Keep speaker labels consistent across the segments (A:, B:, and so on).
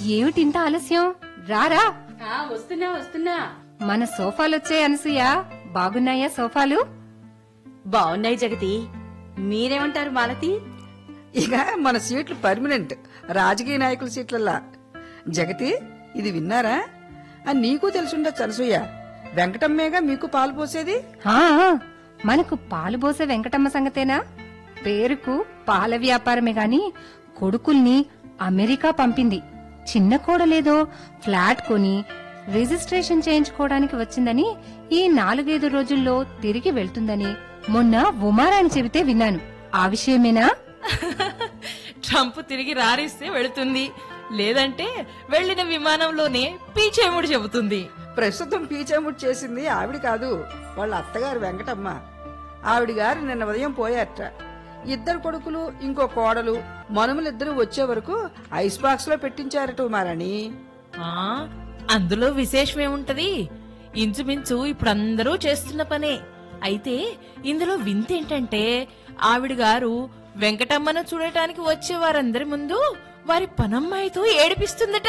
A: ఏమిటింత ఆలస్యం రారా
B: ఆ వస్తున్నా వస్తున్నా
A: మన సోఫాలొచ్చే అనసూయ బాగున్నాయా సోఫాలు
B: బాగున్నాయి జగతి మీరేమంటారు మాలతి
C: ఇక మన సీట్లు పర్మనెంట్ రాజకీయ నాయకుల సీట్లల్లా జగతి ఇది విన్నారా అని నీకు తెలుసుండొచ్చు అనసూయ వెంకటమ్మేగా మీకు పాలు పోసేది
A: ఆ, మనకు పాలు పోసే వెంకటమ్మ సంగతేనా పేరుకు పాల వ్యాపారమే గాని కొడుకుల్ని అమెరికా పంపింది చిన్న కోడలేదో ఫ్లాట్ కొని రిజిస్ట్రేషన్ చేయించుకోవడానికి వచ్చిందని ఈ నాలుగైదు రోజుల్లో తిరిగి వెళ్తుందని మొన్న ఉమారాణి చెబితే విన్నాను ఆ విషయమేనా
D: ట్రంప్ తిరిగి రారిస్తే వెళుతుంది లేదంటే వెళ్లిన విమానంలోనే పీచేముడు చెబుతుంది
C: ప్రస్తుతం పీచేముట్ చేసింది ఆవిడ కాదు వాళ్ళ అత్తగారు వెంకటమ్మ ఆవిడ గారు నిన్న ఉదయం పోయారట ఇద్దరు కొడుకులు ఇంకో కోడలు మనుమలిద్దరూ వచ్చే వరకు ఐస్ బాక్స్ లో పెట్టించారట ఉమారాణి
D: ఆ అందులో విశేషమేముంటది ఇంచుమించు ఇప్పుడు అందరూ చేస్తున్న పనే అయితే ఇందులో వింతేంటంటే ఆవిడ గారు వెంకటమ్మను చూడటానికి వచ్చే వారందరి ముందు వారి పనమ్మాయితో ఏడిపిస్తుందట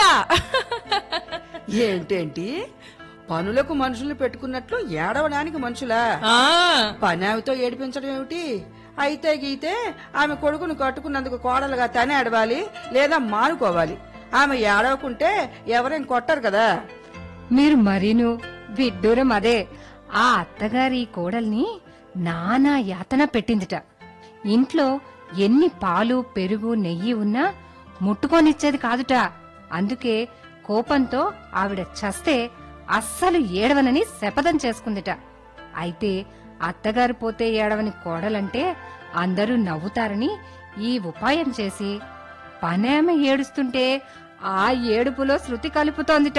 C: ఏంటేంటి పనులకు మనుషుల్ని పెట్టుకున్నట్లు ఏడవడానికి మనుషులా
D: ఆ
C: పనావితో ఏడిపించడం ఏమిటి అయితే గీతే ఆమె కొడుకును కట్టుకున్నందుకు కోడలుగా తనే ఏడవాలి లేదా మానుకోవాలి ఆమె ఏడవకుంటే ఎవరేం కొట్టరు కదా
A: మీరు మరీను విడ్డూరం అదే ఆ అత్తగారి కోడల్ని నానా యాతన పెట్టిందిట ఇంట్లో ఎన్ని పాలు పెరుగు నెయ్యి ఉన్నా ముట్టుకొనిచ్చేది కాదుట అందుకే కోపంతో ఆవిడ చస్తే అస్సలు ఏడవనని శపథం చేసుకుందిట అయితే అత్తగారు పోతే ఏడవని కోడలంటే అందరూ నవ్వుతారని ఈ ఉపాయం చేసి పనేమ ఏడుస్తుంటే ఆ ఏడుపులో శృతి కలుపుతోందిట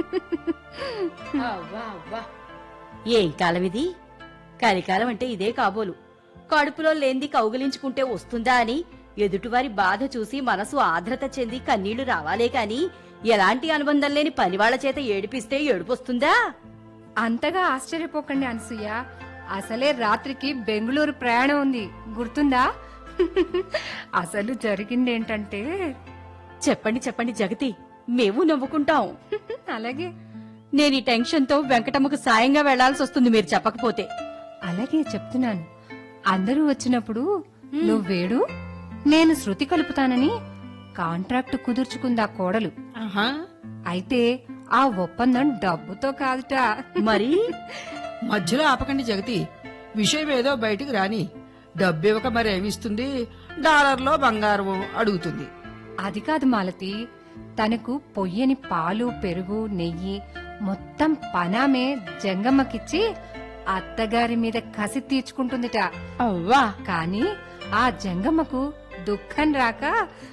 B: అవ్వా అవ్వా ఏం కాలం ఇది కలికాలం అంటే ఇదే కాబోలు కడుపులో లేంది కౌగిలించుకుంటే వస్తుందా అని ఎదుటివారి బాధ చూసి మనసు ఆర్ద్రత చెంది కన్నీళ్లు రావాలే కాని ఎలాంటి అనుబంధం లేని పనివాళ్ల చేత ఏడిపిస్తే ఏడుపొస్తుందా
A: అంతగా ఆశ్చర్యపోకండి అనసూయ అసలే రాత్రికి బెంగళూరు ప్రయాణం ఉంది గుర్తుందా అసలు జరిగిందేంటంటే
B: చెప్పండి చెప్పండి జగతి మేము నవ్వుకుంటాం
A: అలాగే
B: నేను ఈ టెన్షన్ తో వెంకటమ్మకు సాయంగా వెళ్లాల్సి వస్తుంది మీరు చెప్పకపోతే
A: అలాగే చెప్తున్నాను అందరూ వచ్చినప్పుడు నువ్వేడు నేను శృతి కలుపుతానని కాంట్రాక్ట్ కుదుర్చుకుందా కోడలు
D: ఆహా
A: అయితే ఆ ఒప్పందం డబ్బుతో కాదుట
B: మరి
C: మధ్యలో ఆపకండి జగతి విషయం ఏదో బయటికి రాని డబ్బు ఇవ్వక మరి ఏమిస్తుంది డాలర్లో బంగారం అడుగుతుంది
A: అది కాదు మాలతి తనకు పొయ్యని పాలు పెరుగు నెయ్యి మొత్తం పనామే జంగమ్మకిచ్చి అత్తగారి మీద కసి తీర్చుకుంటుందిట
B: అవ్వా
A: కాని ఆ జంగమ్మకు దుఃఖం రాక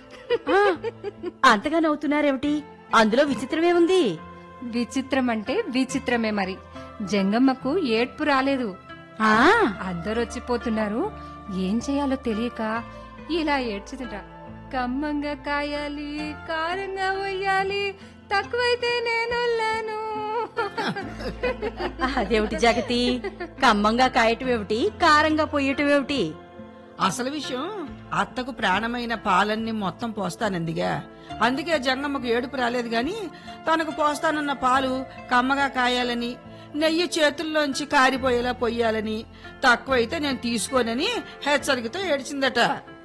B: అంతగా నవ్వుతున్నారేమిటి అందులో విచిత్రమే ఉంది
A: విచిత్రం అంటే విచిత్రమే మరి జంగమ్మకు ఏడ్పు రాలేదు
B: ఆ
A: అందరూ వచ్చిపోతున్నారు ఏం చేయాలో తెలియక ఇలా ఏడ్చుతుంట కమ్మంగా కాయాలి కారంగా వయ్యాలి తక్కువైతే నేను
B: అదేమిటి జగతి కమ్మంగా కాయటమేమిటి కారంగా పొయ్యటమేమిటి
C: అసలు విషయం అత్తకు ప్రాణమైన పాలన్నీ మొత్తం పోస్తానందిగా అందుకే జంగమ్మకు ఏడుపు రాలేదు గాని తనకు పోస్తానన్న పాలు కమ్మగా కాయాలని నెయ్యి చేతుల్లోంచి కారిపోయేలా పొయ్యాలని తక్కువైతే నేను తీసుకోనని హెచ్చరికతో ఏడ్చిందట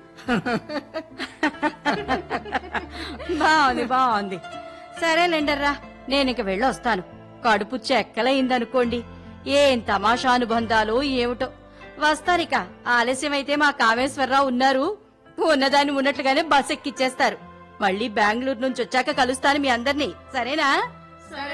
B: బాగుంది బాగుంది సరేలేండర్రా నేను ఇక వెళ్ళొస్తాను కడుపు చెక్కలయిందనుకోండి ఏం తమాషా అనుబంధాలు ఏమిటో వస్తానిక ఆలస్యమైతే మా కామేశ్వరరావు ఉన్నారు ఉన్నదాన్ని ఉన్నట్లుగానే బస్ ఎక్కిచ్చేస్తారు మళ్ళీ బెంగళూరు నుంచి వచ్చాక కలుస్తాను మీ అందరినీ సరేనా